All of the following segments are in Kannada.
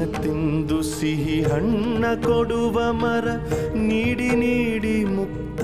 ತಿಂದು ಸಿಹಿ ಹಣ್ಣ ಕೊಡುವ ಮರ ನೀಡಿ ನೀಡಿ ಮುಕ್ತ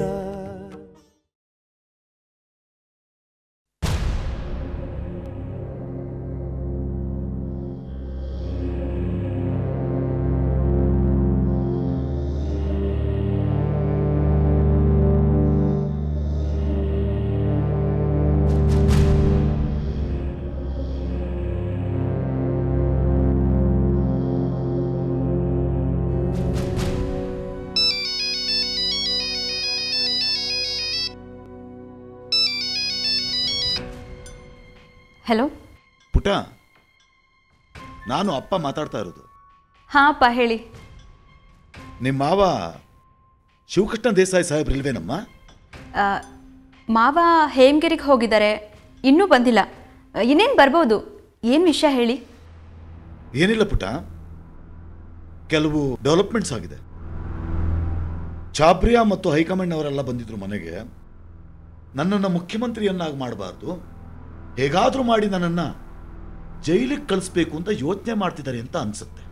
ಹಲೋ ಪುಟ ನಾನು ಅಪ್ಪ ಮಾತಾಡ್ತಾ ಇರೋದು ಹಾಂ ಅಪ್ಪ ಹೇಳಿ ನಿಮ್ಮ ಮಾವ ಶಿವಕೃಷ್ಣ ದೇಸಾಯಿ ಸಾಹೇಬ್ರಿಲ್ವೇನಮ್ಮ ಆ, ಮಾವ ಹೇಮಗಿರಿಗೆ ಹೋಗಿದ್ದಾರೆ ಇನ್ನೂ ಬಂದಿಲ್ಲ ಇನ್ನೇನು ಬರ್ಬೋದು ಏನು ವಿಷಯ ಹೇಳಿ ಏನಿಲ್ಲ ಪುಟ ಕೆಲವು ಡೆವಲಪ್ಮೆಂಟ್ಸ್ ಆಗಿದೆ ಚಾಬ್ರಿಯಾ ಮತ್ತು ಹೈಕಮಾಂಡ್ ಅವರೆಲ್ಲ ಬಂದಿದ್ರು ಮನೆಗೆ ನನ್ನನ್ನು ಮುಖ್ಯಮಂತ್ರಿಯನ್ನಾಗಿ ಮಾಡಬಾರ್ದು ಹೇಗಾದರೂ ಮಾಡಿ ನನ್ನನ್ನು ಜೈಲಿಗೆ ಕಳಿಸ್ಬೇಕು ಅಂತ ಯೋಚನೆ ಮಾಡ್ತಿದ್ದಾರೆ ಅಂತ ಅನ್ಸುತ್ತೆ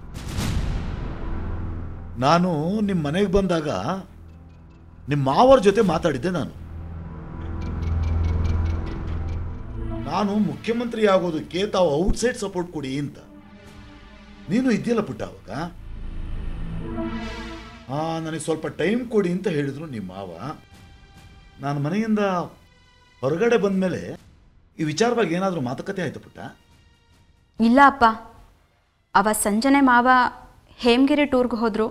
ನಾನು ನಿಮ್ಮ ಮನೆಗೆ ಬಂದಾಗ ನಿಮ್ಮ ಮಾವರ ಜೊತೆ ಮಾತಾಡಿದ್ದೆ ನಾನು ನಾನು ಮುಖ್ಯಮಂತ್ರಿ ಆಗೋದಕ್ಕೆ ತಾವು ಔಟ್ಸೈಡ್ ಸಪೋರ್ಟ್ ಕೊಡಿ ಅಂತ ನೀನು ಇದೆಯಲ್ಲ ಪುಟ್ಟ ಅವಾಗ ಆ ನನಗೆ ಸ್ವಲ್ಪ ಟೈಮ್ ಕೊಡಿ ಅಂತ ಹೇಳಿದ್ರು ನಿಮ್ಮ ಮಾವ ನಾನು ಮನೆಯಿಂದ ಹೊರಗಡೆ ಬಂದಮೇಲೆ ಈ ವಿಚಾರವಾಗಿ ಏನಾದರೂ ಮಾತುಕತೆ ಆಯ್ತು ಪುಟ್ಟ ಇಲ್ಲ ಅಪ್ಪ ಅವ ಸಂಜನೆ ಮಾವ ಹೇಮಗಿರಿ ಟೂರ್ಗೆ ಹೋದರು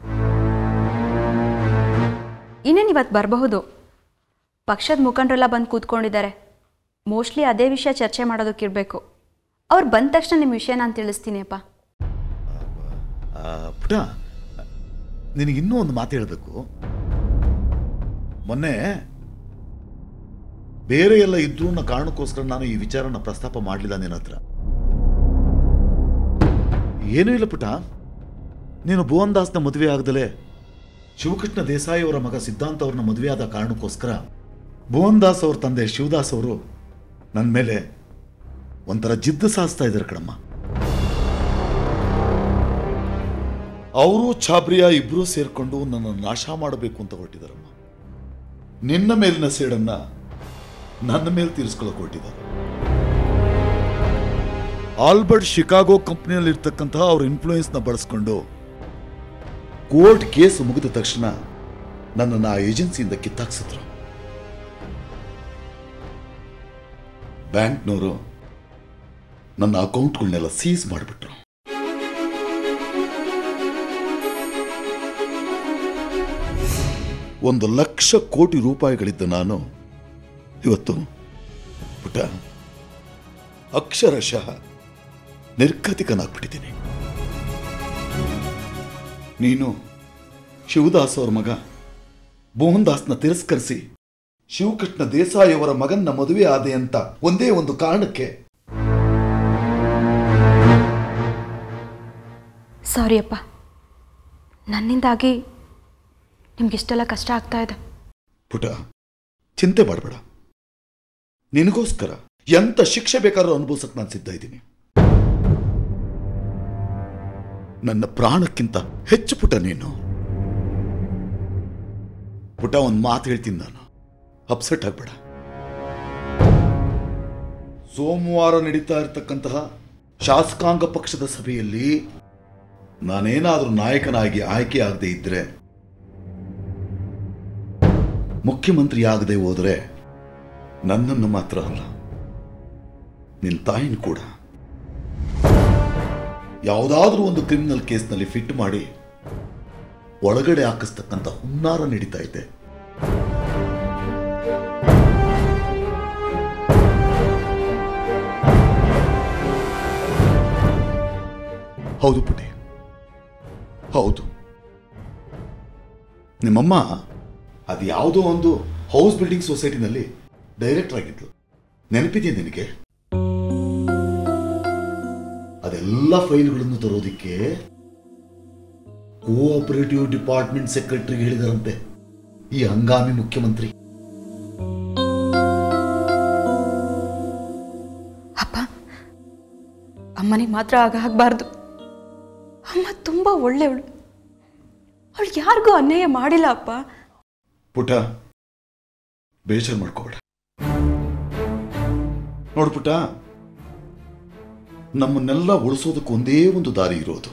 ಇನ್ನೇನು ಇವತ್ತು ಬರಬಹುದು ಪಕ್ಷದ ಮುಖಂಡರೆಲ್ಲ ಬಂದು ಕೂತ್ಕೊಂಡಿದ್ದಾರೆ ಮೋಸ್ಟ್ಲಿ ಅದೇ ವಿಷಯ ಚರ್ಚೆ ಮಾಡೋದಕ್ಕಿರಬೇಕು ಅವ್ರು ಬಂದ ತಕ್ಷಣ ನಿಮ್ಮ ವಿಷಯ ನಾನು ತಿಳಿಸ್ತೀನಿ ಅಪ್ಪ ಆ, ಪುಟ ನಿನಗೆ ಇನ್ನೂ ಒಂದು ಮಾತು ಹೇಳಬೇಕು ಮೊನ್ನೆ ಬೇರೆ ಎಲ್ಲ ಇದ್ರೂ ಅನ್ನೋ ಕಾರಣಕ್ಕೋಸ್ಕರ ನಾನು ಈ ವಿಚಾರನ ಪ್ರಸ್ತಾಪ ಮಾಡಲಿಲ್ಲ ನಿನ್ನ ಹತ್ರ ಏನೂ ಇಲ್ಲ ಪುಟ ನೀನು ಭುವನ್ ದಾಸ್ನ ಮದುವೆ ಆಗದಲೇ ಶಿವಕೃಷ್ಣ ದೇಸಾಯಿ ಅವರ ಮಗ ಸಿದ್ಧಾಂತ ಅವ್ರನ್ನ ಮದುವೆ ಆದ ಕಾರಣಕ್ಕೋಸ್ಕರ ಭುವನ್ ದಾಸ್ ಅವ್ರ ತಂದೆ ಶಿವದಾಸ್ ಅವರು ನನ್ನ ಮೇಲೆ ಒಂಥರ ಜಿದ್ದು ಸಾಧಿಸ್ತಾ ಇದ್ದಾರೆ ಕಣಮ್ಮ ಅವರು ಛಾಬ್ರಿಯಾ ಇಬ್ರು ಸೇರ್ಕೊಂಡು ನನ್ನ ನಾಶ ಮಾಡಬೇಕು ಅಂತ ಹೊರಟಿದಾರಮ್ಮ ನಿನ್ನ ಮೇಲಿನ ಸೇಡನ್ನ ನನ್ನ ಮೇಲೆ ತೀರಿಸ್ಕೊಳ್ಳೋಕೆ ಹೊರಟಿದ್ದಾರೆ ಆಲ್ಬರ್ಟ್ ಶಿಕಾಗೋ ಕಂಪ್ನಿಯಲ್ಲಿ ಇರ್ತಕ್ಕಂತಹ ಅವ್ರ ಇನ್ಫ್ಲೂಯೆನ್ಸ್ನ ಬಳಸ್ಕೊಂಡು ಕೋರ್ಟ್ ಕೇಸ್ ಮುಗಿದ ತಕ್ಷಣ ನನ್ನನ್ನು ಆ ಏಜೆನ್ಸಿಯಿಂದ ಕಿತ್ತಾಕ್ಸಿದ್ರು ಬ್ಯಾಂಕ್ನವರು ನನ್ನ ಅಕೌಂಟ್ಗಳನ್ನೆಲ್ಲ ಸೀಸ್ ಮಾಡಿಬಿಟ್ರು ಒಂದು ಲಕ್ಷ ಕೋಟಿ ರೂಪಾಯಿಗಳಿದ್ದ ನಾನು ಇವತ್ತು ಪುಟ ಅಕ್ಷರಶಃ ನಿರ್ಗತಿಕನಾಗ್ಬಿಟ್ಟಿದ್ದೀನಿ ನೀನು ಶಿವದಾಸ್ ಅವ್ರ ಮಗ ಮೋಹನ್ ದಾಸ್ನ ತಿರಸ್ಕರಿಸಿ ಶಿವಕೃಷ್ಣ ದೇಸಾಯಿ ಅವರ ಮಗನ್ನ ಮದುವೆ ಆದೆ ಅಂತ ಒಂದೇ ಒಂದು ಕಾರಣಕ್ಕೆ ಸಾರಿ ಅಪ್ಪ ನನ್ನಿಂದಾಗಿ ನಿಮ್ಗಿಷ್ಟೆಲ್ಲ ಕಷ್ಟ ಆಗ್ತಾ ಇದೆ ಪುಟ ಚಿಂತೆ ಮಾಡಬೇಡ ನಿನಗೋಸ್ಕರ ಎಂತ ಶಿಕ್ಷೆ ಬೇಕಾದ್ರೂ ಅನುಭವಿಸಕ್ ನಾನು ಸಿದ್ಧ ಇದ್ದೀನಿ ನನ್ನ ಪ್ರಾಣಕ್ಕಿಂತ ಹೆಚ್ಚು ಪುಟ ನೀನು ಪುಟ ಒಂದು ಮಾತು ಹೇಳ್ತೀನಿ ನಾನು ಅಪ್ಸೆಟ್ ಆಗ್ಬೇಡ ಸೋಮವಾರ ನಡೀತಾ ಇರತಕ್ಕಂತಹ ಶಾಸಕಾಂಗ ಪಕ್ಷದ ಸಭೆಯಲ್ಲಿ ನಾನೇನಾದರೂ ನಾಯಕನಾಗಿ ಆಯ್ಕೆ ಆಗದೆ ಇದ್ರೆ ಮುಖ್ಯಮಂತ್ರಿ ಆಗದೆ ಹೋದರೆ ನನ್ನನ್ನು ಮಾತ್ರ ಅಲ್ಲ ನಿನ್ನ ತಾಯಿನ ಕೂಡ ಯಾವುದಾದ್ರೂ ಒಂದು ಕ್ರಿಮಿನಲ್ ಕೇಸ್ನಲ್ಲಿ ಫಿಟ್ ಮಾಡಿ ಒಳಗಡೆ ಹಾಕಿಸ್ತಕ್ಕಂಥ ಹುನ್ನಾರ ನಡೀತಾ ಇದೆ ಹೌದು ಪುಟಿ ಹೌದು ನಿಮ್ಮಮ್ಮ ಅದು ಯಾವುದೋ ಒಂದು ಹೌಸ್ ಬಿಲ್ಡಿಂಗ್ ಸೊಸೈಟಿನಲ್ಲಿ ಡೈರೆಕ್ಟರ್ ಆಗಿದ್ಲು ನೆನಪಿದೆಯಾ ನಿನಗೆ ಅದೆಲ್ಲ ಫೈಲ್ಗಳನ್ನು ತರೋದಿಕ್ಕೆ ಕೋಆಪರೇಟಿವ್ ಡಿಪಾರ್ಟ್ಮೆಂಟ್ ಸೆಕ್ರೆಟರಿಗೆ ಹೇಳಿದಾರಂತೆ ಈ ಹಂಗಾಮಿ ಮುಖ್ಯಮಂತ್ರಿ ಅಪ್ಪ ಅಮ್ಮನಿಗೆ ಮಾತ್ರ ಆಗ ಆಗಬಾರ್ದು ಅಮ್ಮ ತುಂಬ ಒಳ್ಳೆಯವಳು ಅವಳು ಯಾರಿಗೂ ಅನ್ಯಾಯ ಮಾಡಿಲ್ಲ ಅಪ್ಪ ಪುಟ ಬೇಜಾರು ಮಾಡ್ಕೋಬೇಡ ನೋಡು ಪುಟ ನಮ್ಮನ್ನೆಲ್ಲ ಉಳಿಸೋದಕ್ಕೆ ಒಂದೇ ಒಂದು ದಾರಿ ಇರೋದು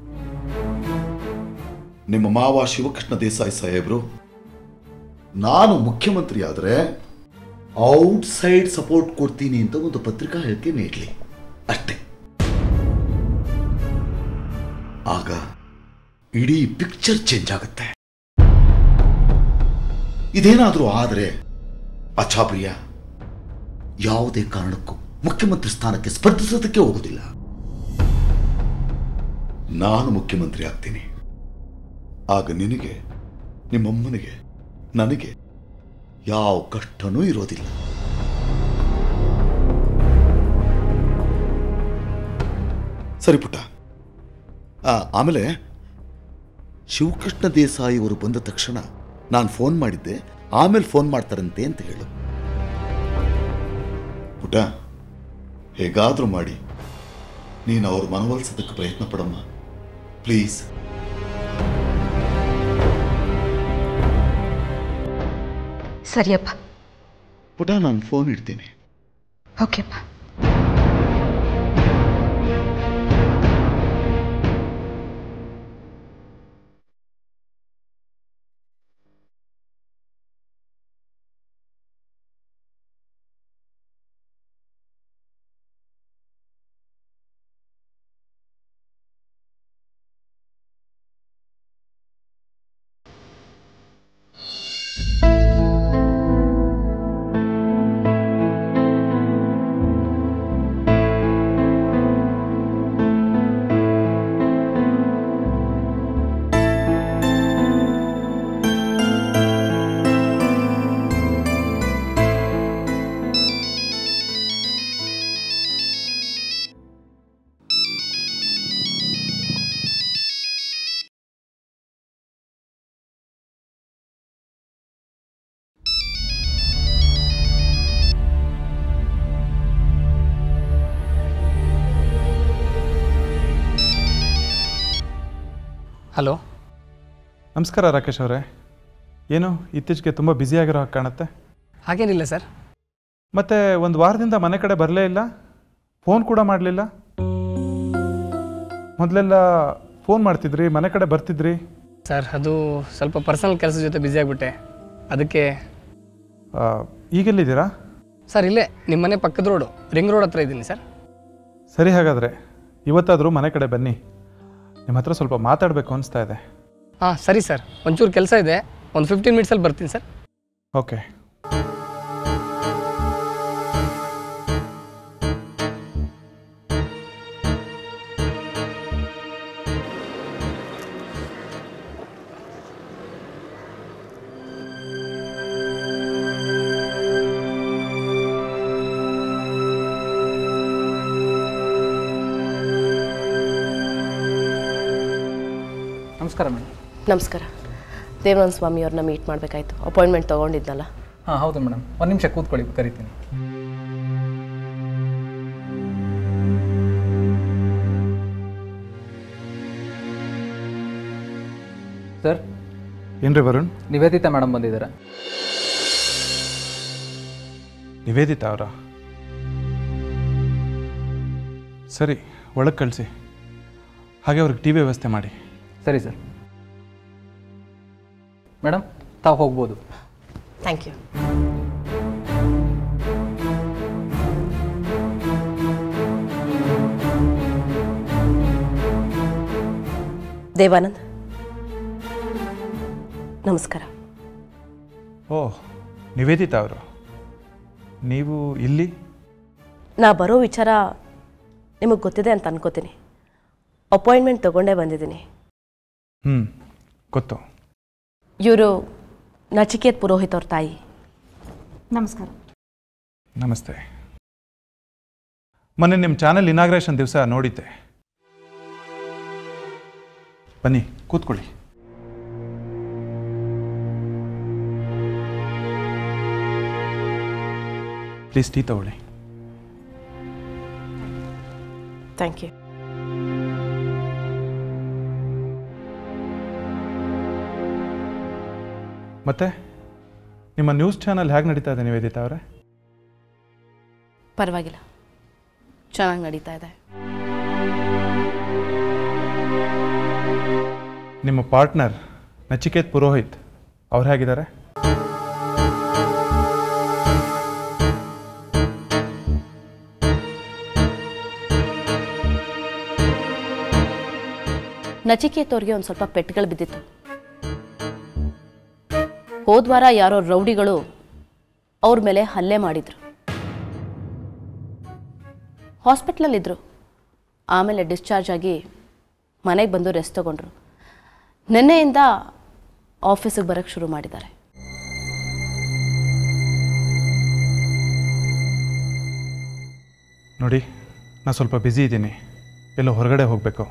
ನಿಮ್ಮ ಮಾವ ಶಿವಕೃಷ್ಣ ದೇಸಾಯಿ ಸಾಹೇಬ್ರು ನಾನು ಮುಖ್ಯಮಂತ್ರಿ ಆದರೆ ಔಟ್ಸೈಡ್ ಸಪೋರ್ಟ್ ಕೊಡ್ತೀನಿ ಅಂತ ಒಂದು ಪತ್ರಿಕಾ ಹೇಳಿಕೆ ನೀಡಲಿ ಅಷ್ಟೇ ಆಗ ಇಡೀ ಪಿಕ್ಚರ್ ಚೇಂಜ್ ಆಗುತ್ತೆ ಇದೇನಾದರೂ ಆದರೆ ಅಚ್ಛಾಪ್ರಿಯ ಯಾವುದೇ ಕಾರಣಕ್ಕೂ ಮುಖ್ಯಮಂತ್ರಿ ಸ್ಥಾನಕ್ಕೆ ಸ್ಪರ್ಧಿಸೋದಕ್ಕೆ ಹೋಗುದಿಲ್ಲ ನಾನು ಮುಖ್ಯಮಂತ್ರಿ ಆಗ್ತೀನಿ ಆಗ ನಿನಗೆ ನಿಮ್ಮಮ್ಮನಿಗೆ ನನಗೆ ಯಾವ ಕಷ್ಟನೂ ಇರೋದಿಲ್ಲ ಸರಿ ಪುಟ್ಟ ಆ, ಆಮೇಲೆ ಶಿವಕೃಷ್ಣ ದೇಸಾಯಿ ಅವರು ಬಂದ ತಕ್ಷಣ ನಾನು ಫೋನ್ ಮಾಡಿದ್ದೆ ಆಮೇಲೆ ಫೋನ್ ಮಾಡ್ತಾರಂತೆ ಅಂತ ಹೇಳು ಪುಟ ಹೇಗಾದರೂ ಮಾಡಿ ನೀನು ಅವ್ರ ಮನವೊಲಿಸೋದಕ್ಕೆ ಪ್ರಯತ್ನ ಪಡಮ್ಮ ಪ್ಲೀಸ್ ಸರಿಯಪ್ಪ ಪುಟ ನಾನು ಫೋನ್ ಇಡ್ತೀನಿ ಓಕೆಪ್ಪ ಹಲೋ ನಮಸ್ಕಾರ ರಾಕೇಶ್ ಅವರೇ ಏನು ಇತ್ತೀಚೆಗೆ ತುಂಬ ಬ್ಯುಸಿಯಾಗಿರೋ ಹಾಗೆ ಕಾಣುತ್ತೆ ಹಾಗೇನಿಲ್ಲ ಸರ್ ಮತ್ತೆ ಒಂದು ವಾರದಿಂದ ಮನೆ ಕಡೆ ಬರಲೇ ಇಲ್ಲ ಫೋನ್ ಕೂಡ ಮಾಡಲಿಲ್ಲ ಮೊದಲೆಲ್ಲ ಫೋನ್ ಮಾಡ್ತಿದ್ರಿ ಮನೆ ಕಡೆ ಬರ್ತಿದ್ರಿ ಸರ್ ಅದು ಸ್ವಲ್ಪ ಪರ್ಸನಲ್ ಕೆಲಸದ ಜೊತೆ ಬ್ಯುಸಿ ಆಗಿಬಿಟ್ಟೆ ಅದಕ್ಕೆ ಆ, ಈಗೆಲ್ಲಿದ್ದೀರಾ ಸರ್ ಇಲ್ಲೇ ನಿಮ್ಮ ಮನೆ ಪಕ್ಕದ ರೋಡು ರಿಂಗ್ ರೋಡ್ ಹತ್ರ ಇದ್ದೀನಿ ಸರ್ ಸರಿ ಹಾಗಾದರೆ ಇವತ್ತಾದರೂ ಮನೆ ಕಡೆ ಬನ್ನಿ ನಿಮ್ಮ ಹತ್ರ ಸ್ವಲ್ಪ ಮಾತಾಡಬೇಕು ಅನಿಸ್ತಾ ಇದೆ ಹಾಂ ಸರಿ ಸರ್ ಒಂಚೂರು ಕೆಲಸ ಇದೆ ಒಂದು ಫಿಫ್ಟೀನ್ ಮಿನಿಟ್ಸಲ್ಲಿ ಬರ್ತೀನಿ ಸರ್ ಓಕೆ ನಮಸ್ಕಾರ ಮೇಡಮ್ ನಮಸ್ಕಾರ ದೇವಾನಂದ ಸ್ವಾಮಿ ಅವ್ರನ್ನ ಮೀಟ್ ಮಾಡಬೇಕಾಯ್ತು ಅಪಾಯಿಂಟ್ಮೆಂಟ್ ತೊಗೊಂಡಿದ್ನಲ್ಲ ಹಾಂ ಹೌದು ಮೇಡಮ್ ಒಂದು ನಿಮಿಷ ಕೂತ್ಕೊಳ್ಳಿ ಕರಿತೀನಿ ಸರ್ ಏನ್ರಿ ವರುಣ್ ನಿವೇದಿತಾ ಮೇಡಮ್ ಬಂದಿದ್ದಾರೆ ನಿವೇದಿತಾ ಅವರ ಸರಿ ಒಳಗೆ ಕಳಿಸಿ ಹಾಗೆ ಅವ್ರಿಗೆ ಟಿ ವಿ ವ್ಯವಸ್ಥೆ ಮಾಡಿ ಸರಿ ಸರ್ ಮೇಡಮ್ ತಾವು ಹೋಗ್ಬೋದು ಥ್ಯಾಂಕ್ ಯು ದೇವಾನಂದ್ ನಮಸ್ಕಾರ ಓ ನಿವೇದಿತಾ ಅವರು ನೀವು ಇಲ್ಲಿ ನಾ ಬರೋ ವಿಚಾರ ನಿಮಗೆ ಗೊತ್ತಿದೆ ಅಂತ ಅನ್ಕೋತೀನಿ ಅಪಾಯಿಂಟ್ಮೆಂಟ್ ತೊಗೊಂಡೇ ಬಂದಿದ್ದೀನಿ ಹ್ಞೂ ಗೊತ್ತು ಇವರು ನಚಿಕೇತ್ ಪುರೋಹಿತ್ ಅವ್ರ ತಾಯಿ ನಮಸ್ಕಾರ ನಮಸ್ತೆ ಮೊನ್ನೆ ನಿಮ್ಮ ಚಾನೆಲ್ ಇನಾಗ್ರೇಷನ್ ದಿವಸ ನೋಡಿದ್ದೆ ಬನ್ನಿ ಕೂತ್ಕೊಳ್ಳಿ ಪ್ಲೀಸ್ ಟೀ ತಗೊಳ್ಳಿ ಥ್ಯಾಂಕ್ ಯು ಮತ್ತೆ ನಿಮ್ಮ ನ್ಯೂಸ್ ಚಾನಲ್ ಹೇಗೆ ನಡೀತಾ ಇದೆ ನಿವೇದಿತಾ ಅವರೇ ಪರವಾಗಿಲ್ಲ ಚೆನ್ನಾಗಿ ನಡೀತಾ ಇದೆ ನಿಮ್ಮ ಪಾರ್ಟ್ನರ್ ನಚಿಕೇತ್ ಪುರೋಹಿತ್ ಅವ್ರು ಹೇಗಿದ್ದಾರೆ ನಚಿಕೇತ್ ಅವ್ರಿಗೆ ಒಂದು ಸ್ವಲ್ಪ ಪೆಟ್ಟುಗಳು ಬಿದ್ದಿತ್ತು ಹೋದ್ವಾರ ಯಾರೋ ರೌಡಿಗಳು ಅವ್ರ ಮೇಲೆ ಹಲ್ಲೆ ಮಾಡಿದ್ರು ಹಾಸ್ಪಿಟ್ಲಲ್ಲಿದ್ದರು ಆಮೇಲೆ ಡಿಸ್ಚಾರ್ಜ್ ಆಗಿ ಮನೆಗೆ ಬಂದು ರೆಸ್ಟ್ ತಗೊಂಡ್ರು ನಿನ್ನೆಯಿಂದ ಆಫೀಸಿಗೆ ಬರೋಕ್ಕೆ ಶುರು ಮಾಡಿದ್ದಾರೆ ನೋಡಿ ನಾನು ಸ್ವಲ್ಪ ಬ್ಯುಸಿ ಇದ್ದೀನಿ ಎಲ್ಲೋ ಹೊರಗಡೆ ಹೋಗಬೇಕು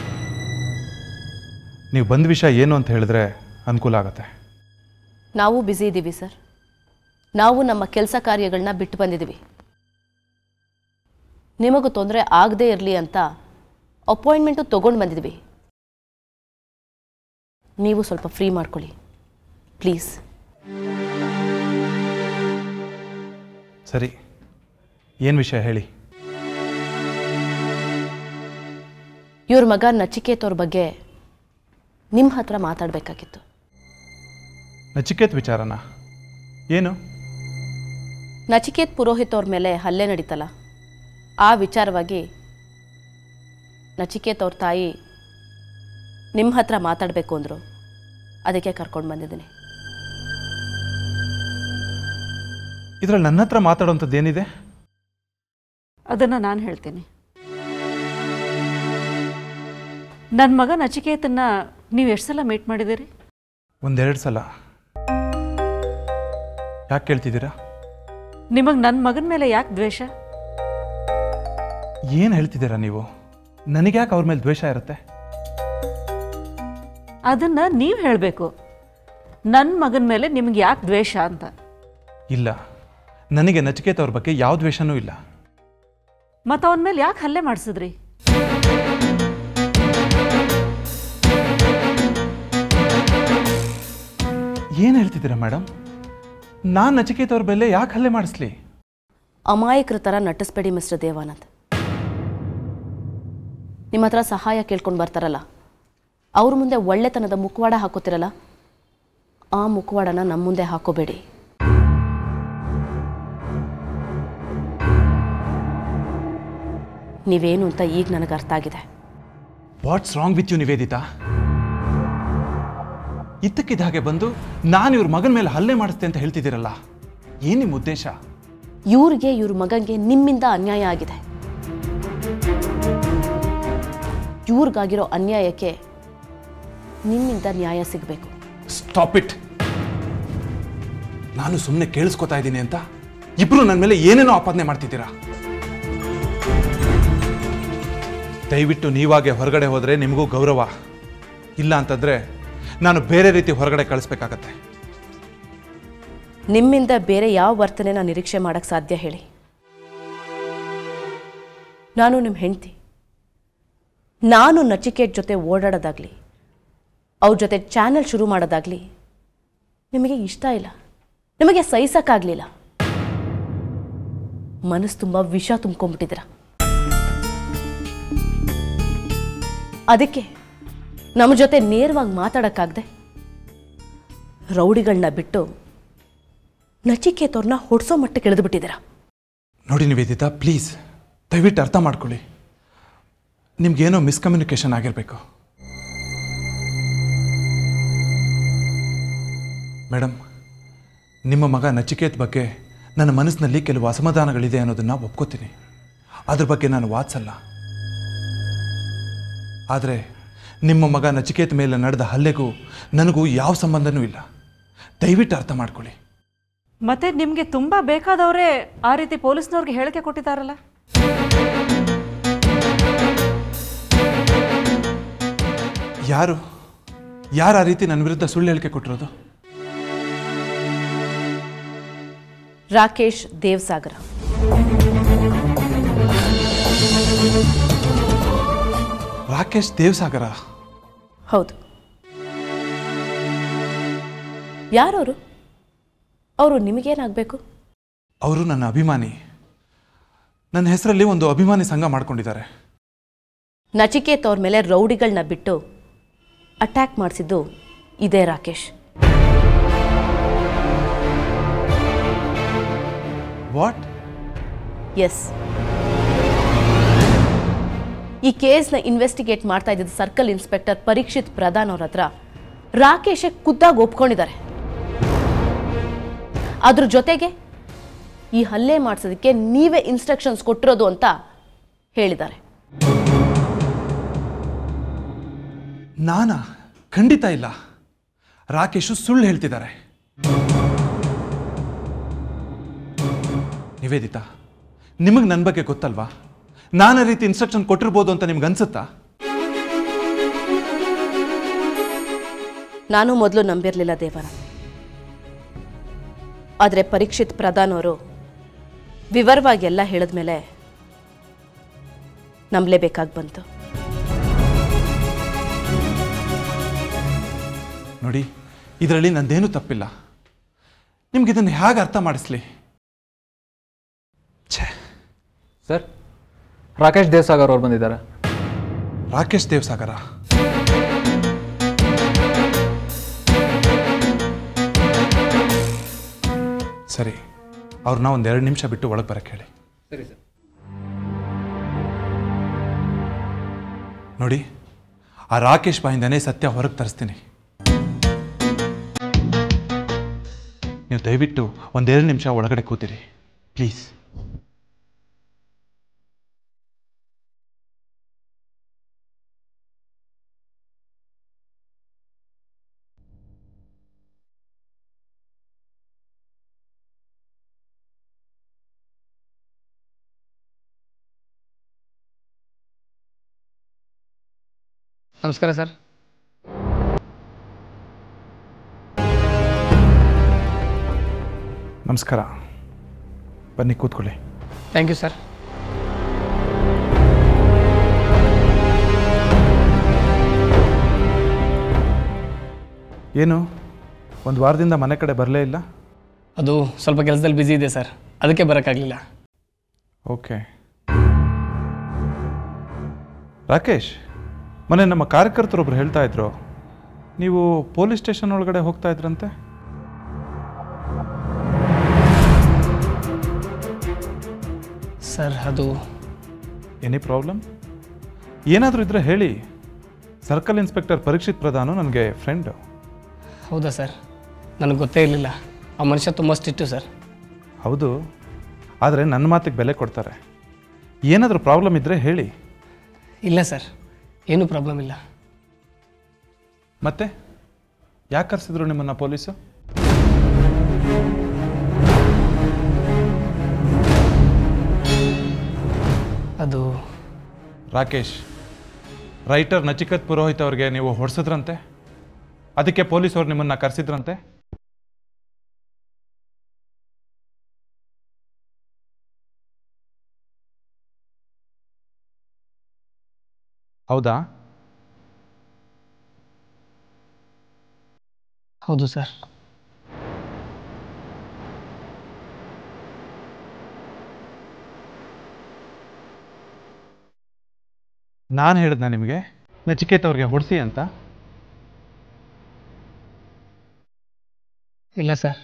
ನೀವು ಬಂದ ವಿಷಯ ಏನು ಅಂತ ಹೇಳಿದ್ರೆ ಅನುಕೂಲ ಆಗುತ್ತೆ ನಾವು ಬ್ಯುಸಿ ಇದ್ದೀವಿ ಸರ್ ನಾವು ನಮ್ಮ ಕೆಲಸ ಕಾರ್ಯಗಳನ್ನ ಬಿಟ್ಟು ಬಂದಿದ್ದೀವಿ ನಿಮಗೂ ತೊಂದರೆ ಆಗದೇ ಇರಲಿ ಅಂತ ಅಪಾಯಿಂಟ್ಮೆಂಟು ತೊಗೊಂಡು ಬಂದಿದ್ವಿ ನೀವು ಸ್ವಲ್ಪ ಫ್ರೀ ಮಾಡ್ಕೊಳ್ಳಿ ಪ್ಲೀಸ್ ಸರಿ ಏನು ವಿಷಯ ಹೇಳಿ ಇವ್ರ ಮಗ ನಚಿಕೇತ್ ಅವ್ರ ಬಗ್ಗೆ ನಿಮ್ಮ ಹತ್ರ ಮಾತಾಡಬೇಕಾಗಿತ್ತು ನಚಿಕೇತ್ ವಿಚಾರನ ಏನು ನಚಿಕೇತ್ ಪುರೋಹಿತ್ ಅವ್ರ ಮೇಲೆ ಹಲ್ಲೆ ನಡೀತಲ್ಲ ಆ ವಿಚಾರವಾಗಿ ನಚಿಕೇತ್ ಅವ್ರ ತಾಯಿ ನಿಮ್ಮ ಹತ್ರ ಮಾತಾಡಬೇಕು ಅಂದರು ಅದಕ್ಕೆ ಕರ್ಕೊಂಡು ಬಂದಿದ್ದೀನಿ ಇದರಲ್ಲಿ ನನ್ನ ಹತ್ರ ಮಾತಾಡೋಂಥದ್ದು ಏನಿದೆ ಅದನ್ನು ನಾನು ಹೇಳ್ತೀನಿ ನನ್ನ ಮಗ ನಚಿಕೇತನ್ನ ನೀವು ಎಷ್ಟು ಸಲ ಮೀಟ್ ಮಾಡಿದ್ದೀರಿ ಒಂದೆರಡು ಸಲ ಯಾಕೆ ಕೇಳ್ತಿದ್ದೀರಾ ನಿಮಗೆ ನನ್ನ ಮಗನ ಮೇಲೆ ಯಾಕೆ ದ್ವೇಷ ಏನು ಹೇಳ್ತಿದ್ದೀರಾ ನೀವು ನನಗೆ ಯಾಕೆ ಅವ್ರ ಮೇಲೆ ದ್ವೇಷ ಇರುತ್ತೆ ಅದನ್ನು ನೀವು ಹೇಳಬೇಕು ನನ್ನ ಮಗನ ಮೇಲೆ ನಿಮ್ಗೆ ಯಾಕೆ ದ್ವೇಷ ಅಂತ ಇಲ್ಲ ನನಗೆ ನಚಿಕೇತ್ ಅವ್ರ ಬಗ್ಗೆ ಯಾವ ದ್ವೇಷನೂ ಇಲ್ಲ ಮತ್ತು ಅವನ ಮೇಲೆ ಯಾಕೆ ಹಲ್ಲೆ ಮಾಡಿಸಿದ್ರಿ ಏನು ಹೇಳ್ತಿದ್ದೀರಾ ಮೇಡಮ್ ನಾನು ನಚಿಕೇತ್ ಅವ್ರ ಮೇಲೆ ಯಾಕೆ ಹಲ್ಲೆ ಮಾಡಿಸ್ಲಿ ಅಮಾಯಕರ ಥರ ನಟಿಸ್ಬೇಡಿ ಮಿಸ್ಟರ್ ದೇವಾನಂದ್ ನಿಮ್ಮ ಹತ್ರ ಸಹಾಯ ಕೇಳ್ಕೊಂಡು ಬರ್ತಾರಲ್ಲ ಅವ್ರ ಮುಂದೆ ಒಳ್ಳೆತನದ ಮುಖವಾಡ ಹಾಕೋತಿರಲ್ಲ ಆ ಮುಖವಾಡನ ನಮ್ಮ ಮುಂದೆ ಹಾಕೋಬೇಡಿ ನೀವೇನು ಅಂತ ಈಗ ನನಗೆ ಅರ್ಥ ಆಗಿದೆ what's wrong with you Nivedita ಇದ್ದಕ್ಕಿದ್ದ ಹಾಗೆ ಬಂದು ನಾನು ಇವ್ರ ಮಗನ ಮೇಲೆ ಹಲ್ಲೆ ಮಾಡಿಸ್ತೆ ಅಂತ ಹೇಳ್ತಿದ್ದೀರಲ್ಲ ಏನು ನಿಮ್ಮ ಉದ್ದೇಶ ಇವ್ರಿಗೆ ಇವ್ರ ಮಗಂಗೆ ನಿಮ್ಮಿಂದ ಅನ್ಯಾಯ ಆಗಿದೆ ಇವ್ರಿಗಾಗಿರೋ ಅನ್ಯಾಯಕ್ಕೆ ನಿಮ್ಮಿಂದ ನ್ಯಾಯ ಸಿಗಬೇಕು ಸ್ಟಾಪ್ ಇಟ್ ನಾನು ಸುಮ್ಮನೆ ಕೇಳಿಸ್ಕೊತಾ ಇದ್ದೀನಿ ಅಂತ ಇಬ್ರು ನನ್ನ ಮೇಲೆ ಏನೇನೋ ಆಪಾದನೆ ಮಾಡ್ತಿದ್ದೀರಾ ದಯವಿಟ್ಟು ನೀವಾಗೆ ಹೊರಗಡೆ ಹೋದರೆ ನಿಮಗೂ ಗೌರವ ಇಲ್ಲ ಅಂತಂದ್ರೆ ನಾನು ಬೇರೆ ರೀತಿ ಹೊರಗಡೆ ಕಳಿಸ್ಬೇಕಾಗತ್ತೆ ನಿಮ್ಮಿಂದ ಬೇರೆ ಯಾವ ವರ್ತನೆನ ನಿರೀಕ್ಷೆ ಮಾಡಕ್ಕೆ ಸಾಧ್ಯ ಹೇಳಿ ನಾನು ನಿಮ್ಮ ಹೆಂಡತಿ ನಾನು ನಚಿಕೇಟ್ ಜೊತೆ ಓಡಾಡೋದಾಗ್ಲಿ ಅವ್ರ ಜೊತೆ ಚಾನೆಲ್ ಶುರು ಮಾಡೋದಾಗ್ಲಿ ನಿಮಗೆ ಇಷ್ಟ ಇಲ್ಲ ನಿಮಗೆ ಸಹಿಸಕ್ಕಾಗಲಿಲ್ಲ ಮನಸ್ಸು ತುಂಬ ವಿಷ ತುಂಬ್ಕೊಂಡ್ಬಿಟ್ಟಿದ್ದೀರ ಅದಕ್ಕೆ ನಮ್ಮ ಜೊತೆ ನೇರವಾಗಿ ಮಾತಾಡೋಕ್ಕಾಗದೆ ರೌಡಿಗಳನ್ನ ಬಿಟ್ಟು ನಚಿಕೇತವ್ರನ್ನ ಹೊಡ್ಸೋ ಮಟ್ಟಕ್ಕೆ ಇಳಿದುಬಿಟ್ಟಿದ್ದೀರಾ ನೋಡಿ ನಿವೇದಿತಾ ಪ್ಲೀಸ್ ದಯವಿಟ್ಟು ಅರ್ಥ ಮಾಡ್ಕೊಳ್ಳಿ ನಿಮ್ಗೇನೋ ಮಿಸ್ಕಮ್ಯುನಿಕೇಶನ್ ಆಗಿರಬೇಕು ಮೇಡಮ್ ನಿಮ್ಮ ಮಗ ನಚಿಕೇತ್ ಬಗ್ಗೆ ನನ್ನ ಮನಸ್ಸಿನಲ್ಲಿ ಕೆಲವು ಅಸಮಾಧಾನಗಳಿದೆ ಅನ್ನೋದನ್ನು ಒಪ್ಕೋತೀನಿ ಅದ್ರ ಬಗ್ಗೆ ನಾನು ವಾದಿಸಲ್ಲ ಆದರೆ ನಿಮ್ಮ ಮಗ ನಚಿಕೇತ್ ಮೇಲೆ ನಡೆದ ಹಲ್ಲೆಗೂ ನನಗೂ ಯಾವ ಸಂಬಂಧನೂ ಇಲ್ಲ ದಯವಿಟ್ಟು ಅರ್ಥ ಮಾಡ್ಕೊಳ್ಳಿ ಮತ್ತೆ ನಿಮಗೆ ತುಂಬ ಬೇಕಾದವರೇ ಆ ರೀತಿ ಪೊಲೀಸ್ನವ್ರಿಗೆ ಹೇಳಿಕೆ ಕೊಟ್ಟಿದ್ದಾರಲ್ಲ ಯಾರು ಯಾರು ಆ ರೀತಿ ನನ್ನ ವಿರುದ್ಧ ಸುಳ್ಳು ಹೇಳಿಕೆ ಕೊಟ್ಟಿರೋದು ರಾಕೇಶ್ ದೇವ್ಸಾಗರ ರಾಕೇಶ್ ದೇವ್ಸಾಗರ ಹೌದು ಯಾರವರು ಅವರು ನಿಮಗೇನಾಗಬೇಕು ಅವರು ನನ್ನ ಅಭಿಮಾನಿ ನನ್ನ ಹೆಸರಲ್ಲಿ ಒಂದು ಅಭಿಮಾನಿ ಸಂಘ ಮಾಡ್ಕೊಂಡಿದ್ದಾರೆ ನಚಿಕೇತ್ ಅವ್ರ ಮೇಲೆ ರೌಡಿಗಳನ್ನ ಬಿಟ್ಟು ಅಟ್ಯಾಕ್ ಮಾಡಿಸಿದ್ದು ಇದೇ ರಾಕೇಶ್ ವಾಟ್ ಎಸ್ ಈ ಕೇಸ್ನ ಇನ್ವೆಸ್ಟಿಗೇಟ್ ಮಾಡ್ತಾ ಇದ್ದಿದ್ದ ಸರ್ಕಲ್ ಇನ್ಸ್ಪೆಕ್ಟರ್ ಪರೀಕ್ಷಿತ್ ಪ್ರಧಾನ್ ಅವ್ರ ಹತ್ರ ರಾಕೇಶೇ ಖುದ್ದಾಗಿ ಒಪ್ಕೊಂಡಿದ್ದಾರೆ ಅದ್ರ ಜೊತೆಗೆ ಈ ಹಲ್ಲೆ ಮಾಡಿಸೋದಕ್ಕೆ ನೀವೇ ಇನ್ಸ್ಟ್ರಕ್ಷನ್ಸ್ ಕೊಟ್ಟಿರೋದು ಅಂತ ಹೇಳಿದ್ದಾರೆ ನಾನಾ ಖಂಡಿತ ಇಲ್ಲ ರಾಕೇಶು ಸುಳ್ಳು ಹೇಳ್ತಿದ್ದಾರೆ ನಿವೇದಿತಾ ನಿಮಗೆ ನನ್ನ ಬಗ್ಗೆ ಗೊತ್ತಲ್ವಾ ನಾನು ಆ ರೀತಿ ಇನ್ಸ್ಟ್ರಕ್ಷನ್ ಕೊಟ್ಟಿರ್ಬೋದು ಅಂತ ನಿಮ್ಗೆ ಅನ್ಸುತ್ತಾ ನಾನು ಮೊದಲು ನಂಬಿರಲಿಲ್ಲ ದೇವರ ಆದರೆ ಪರೀಕ್ಷಿತ್ ಪ್ರಧಾನ್ ಅವರು ವಿವರವಾಗಿ ಎಲ್ಲ ಹೇಳಿದ್ಮೇಲೆ ನಂಬಲೇಬೇಕಾಗಿ ಬಂತು ನೋಡಿ ಇದರಲ್ಲಿ ನಂದೇನೂ ತಪ್ಪಿಲ್ಲ ನಿಮ್ಗೆ ಇದನ್ನು ಹೇಗೆ ಅರ್ಥ ಮಾಡಿಸ್ಲಿ ಛೇ ಸರ್ ರಾಕೇಶ್ ದೇವ್ಸಾಗರ್ ಅವ್ರು ಬಂದಿದ್ದಾರೆ ರಾಕೇಶ್ ದೇವ್ಸಾಗರ ಸರಿ ಅವ್ರನ್ನ ಒಂದು ಎರಡು ನಿಮಿಷ ಬಿಟ್ಟು ಒಳಗೆ ಬರಕ್ಕೆ ಹೇಳಿ ಸರಿ ಸರ್ ನೋಡಿ ಆ ರಾಕೇಶ್ ಬಾಯಿಂದನೇ ಸತ್ಯ ಹೊರಗೆ ತರಿಸ್ತೀನಿ ನೀವು ದಯವಿಟ್ಟು ಒಂದೆರಡು ನಿಮಿಷ ಒಳಗಡೆ ಕೂತಿರಿ ಪ್ಲೀಸ್ ನಮಸ್ಕಾರ ಸರ್ ನಮಸ್ಕಾರ ಬನ್ನಿ ಕೂತ್ಕೊಳ್ಳಿ ಥ್ಯಾಂಕ್ ಯು ಸರ್ ಏನು ಒಂದು ವಾರದಿಂದ ಮನೆ ಕಡೆ ಬರಲೇ ಇಲ್ಲ ಅದು ಸ್ವಲ್ಪ ಕೆಲಸದಲ್ಲಿ ಬ್ಯುಸಿ ಇದೆ ಸರ್ ಅದಕ್ಕೆ ಬರೋಕ್ಕಾಗಲಿಲ್ಲ ಓಕೆ ರಾಕೇಶ್ ಮೊನ್ನೆ ನಮ್ಮ ಕಾರ್ಯಕರ್ತರೊಬ್ರು ಹೇಳ್ತಾ ಇದ್ರು ನೀವು ಪೊಲೀಸ್ ಸ್ಟೇಷನ್ ಒಳಗಡೆ ಹೋಗ್ತಾ ಇದ್ರಂತೆ ಸರ್ ಅದು ಎನಿ ಪ್ರಾಬ್ಲಮ್ ಏನಾದರೂ ಇದ್ರೆ ಹೇಳಿ ಸರ್ಕಲ್ ಇನ್ಸ್ಪೆಕ್ಟರ್ ಪರೀಕ್ಷಿತ್ ಪ್ರಧಾನು ನನಗೆ ಫ್ರೆಂಡು ಹೌದಾ ಸರ್ ನನಗೆ ಗೊತ್ತೇ ಇರಲಿಲ್ಲ ಆ ಮನುಷ್ಯ ತುಂಬ ಸ್ಟ್ರಿಕ್ಟು ಸರ್ ಹೌದು ಆದರೆ ನನ್ನ ಮಾತಿಗೆ ಬೆಲೆ ಕೊಡ್ತಾರೆ ಏನಾದರೂ ಪ್ರಾಬ್ಲಮ್ ಇದ್ದರೆ ಹೇಳಿ ಇಲ್ಲ ಸರ್ ಏನೂ ಪ್ರಾಬ್ಲಮ್ ಇಲ್ಲ ಮತ್ತೆ ಯಾಕೆ ಕರೆಸಿದ್ರು ನಿಮ್ಮನ್ನು ಪೊಲೀಸು ಅದು ರಾಕೇಶ್ ರೈಟರ್ ನಚಿಕತ್ ಪುರೋಹಿತ್ ಅವ್ರಿಗೆ ನೀವು ಹೊಡ್ಸಿದ್ರಂತೆ ಅದಕ್ಕೆ ಪೊಲೀಸವ್ರು ನಿಮ್ಮನ್ನು ಕರೆಸಿದ್ರಂತೆ ಹೌದಾ ಹೌದು ಸರ್ ನಾನು ಹೇಳಿದ್ನ ನಿಮಗೆ ನಚಿಕೇತ್ ಅವ್ರಿಗೆ ಹೊಡಿಸಿ ಅಂತ ಇಲ್ಲ ಸರ್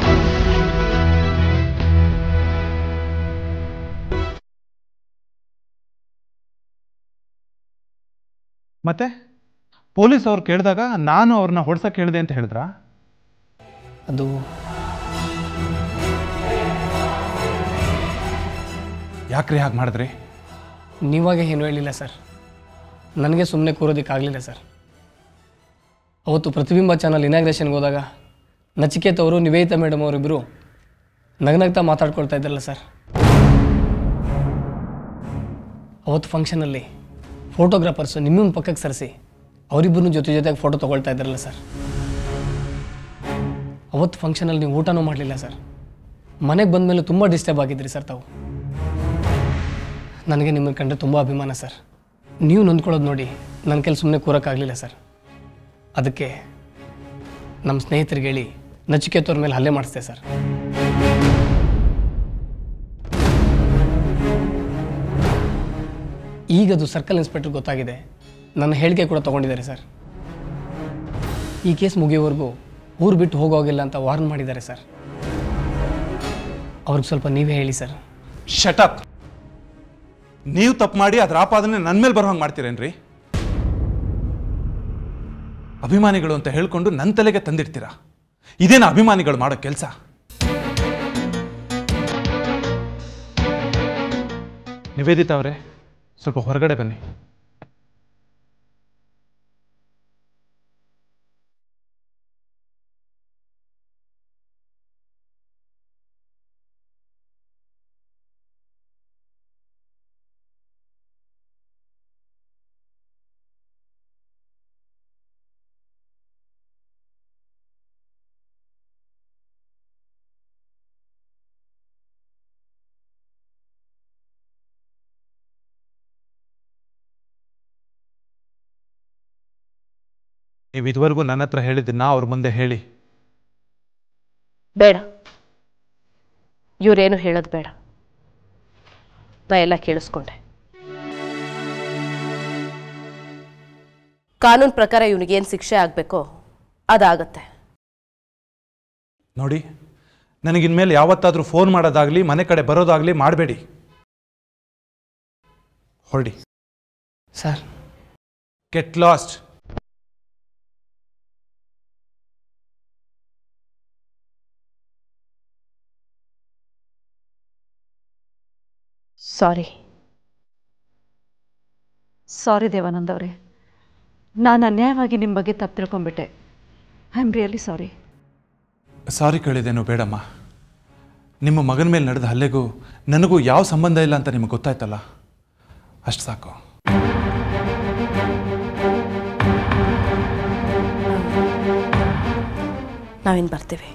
ಮತ್ತೆ ಪೊಲೀಸ್ ಅವ್ರು ಕೇಳಿದಾಗ ನಾನು ಅವ್ರನ್ನ ಹೊಡ್ಸಕ್ಕೆ ಹೇಳಿದೆ ಅಂತ ಹೇಳಿದ್ರಾ ಅದು ಯಾಕ್ರಿ ಹಾಗೆ ಮಾಡಿದ್ರಿ ನೀವಾಗೆ ಏನು ಹೇಳಿಲ್ಲ ಸರ್ ನನಗೆ ಸುಮ್ಮನೆ ಕೂರೋದಕ್ಕಾಗಲಿಲ್ಲ ಸರ್ ಅವತ್ತು ಪ್ರತಿಬಿಂಬ ಚಾನಲ್ ಇನಾಗ್ರೇಷನ್ಗೆ ಹೋದಾಗ ನಚಿಕೇತ್ ಅವರು ನಿವೇದಿತಾ ಮೇಡಮ್ ಅವರಿಬ್ಬರು ನಗನಗ್ತಾ ಮಾತಾಡ್ಕೊಳ್ತಾ ಇದ್ರಲ್ಲ ಸರ್ ಅವತ್ತು ಫಂಕ್ಷನಲ್ಲಿ ಫೋಟೋಗ್ರಾಫರ್ಸು ನಿಮ್ಮನ್ನು ಪಕ್ಕಕ್ಕೆ ಸರಿಸಿ ಅವರಿಬ್ಬರನ್ನು ಜೊತೆ ಜೊತೆಗೆ ಫೋಟೋ ತೊಗೊಳ್ತಾ ಇದ್ರಲ್ಲ ಸರ್ ಅವತ್ತು ಫಂಕ್ಷನಲ್ಲಿ ನೀವು ಊಟನೂ ಮಾಡಲಿಲ್ಲ ಸರ್ ಮನೆಗೆ ಬಂದ ಮೇಲೆ ತುಂಬ ಡಿಸ್ಟರ್ಬ್ ಆಗಿದ್ರಿ ಸರ್ ತಾವು ನನಗೆ ನಿಮ್ಮನ್ನು ಕಂಡ್ರೆ ತುಂಬ ಅಭಿಮಾನ ಸರ್ ನೀವು ನೊಂದ್ಕೊಳ್ಳೋದು ನೋಡಿ ನನ್ನ ಕೈಲಿ ಸುಮ್ಮನೆ ಕೂರೋಕ್ಕಾಗಲಿಲ್ಲ ಸರ್ ಅದಕ್ಕೆ ನಮ್ಮ ಸ್ನೇಹಿತರಿಗೆ ಹೇಳಿ ನಚಿಕೇತ್ ಅವ್ರ ಮೇಲೆ ಹಲ್ಲೆ ಮಾಡಿಸ್ದೆ ಸರ್ ಈಗದು ಸರ್ಕಲ್ ಇನ್ಸ್ಪೆಕ್ಟರ್ ಗೊತ್ತಾಗಿದೆ ನನ್ನ ಹೇಳಿಕೆ ಕೂಡ ತಗೊಂಡಿದ್ದಾರೆ ಸರ್ ಈ ಕೇಸ್ ಮುಗಿಯೋವರೆಗೂ ಊರು ಬಿಟ್ಟು ಹೋಗೋಗಿಲ್ಲ ಅಂತ ವಾರ್ನ್ ಮಾಡಿದ್ದಾರೆ ಸರ್ ಅವ್ರಿಗೆ ಸ್ವಲ್ಪ ನೀವೇ ಹೇಳಿ ಸರ್ ಶಟಪ್ ನೀವು ತಪ್ಪು ಮಾಡಿ ಅದ್ರ ಆಪಾದನೆ ನನ್ನ ಮೇಲೆ ಬರೋ ಹಂಗೆ ಮಾಡ್ತೀರೇನ್ರಿ ಅಭಿಮಾನಿಗಳು ಅಂತ ಹೇಳ್ಕೊಂಡು ನನ್ನ ತಲೆಗೆ ತಂದಿಡ್ತೀರಾ ಇದೇನ ಅಭಿಮಾನಿಗಳು ಮಾಡೋ ಕೆಲಸ ನಿವೇದಿತಾ ಅವರೇ ಸ್ವಲ್ಪ ಹೊರಗಡೆ ಬನ್ನಿ ನೀವು ಇದುವರೆಗೂ ನನ್ನ ಹತ್ರ ಹೇಳಿದ್ದನ್ನ ಅವ್ರ ಮುಂದೆ ಹೇಳಿ ಬೇಡ ಇವರೇನು ಹೇಳೋದು ಬೇಡ ನಾ ಎಲ್ಲ ಕೇಳಿಸ್ಕೊಂಡೆ ಕಾನೂನು ಪ್ರಕಾರ ಇವನಿಗೇನು ಶಿಕ್ಷೆ ಆಗಬೇಕೋ ಅದಾಗತ್ತೆ ನೋಡಿ ನನಗಿನ್ಮೇಲೆ ಯಾವತ್ತಾದರೂ ಫೋನ್ ಮಾಡೋದಾಗ್ಲಿ ಮನೆ ಕಡೆ ಬರೋದಾಗ್ಲಿ ಮಾಡಬೇಡಿ ಹೊರಡಿ sir get lost sorry sorry Devanand ಅವರೇ ನಾನು ಅನ್ಯಾಯವಾಗಿ ನಿಮ್ಮ ಬಗ್ಗೆ ತಪ್ಪು ತಿಳ್ಕೊಂಬಿಟ್ಟೆ I am really sorry sorry ಕೇಳಿದೇನು ಬೇಡಮ್ಮ ನಿಮ್ಮ ಮಗನ ಮೇಲೆ ನಡೆದ ಹಲ್ಲೆಗೂ ನನಗೂ ಯಾವ ಸಂಬಂಧ ಇಲ್ಲ ಅಂತ ನಿಮಗೆ ಗೊತ್ತಾಯ್ತಲ್ಲ ಅಷ್ಟು ಸಾಕು ನಾವಿನ್ನು ಬರ್ತೀವಿ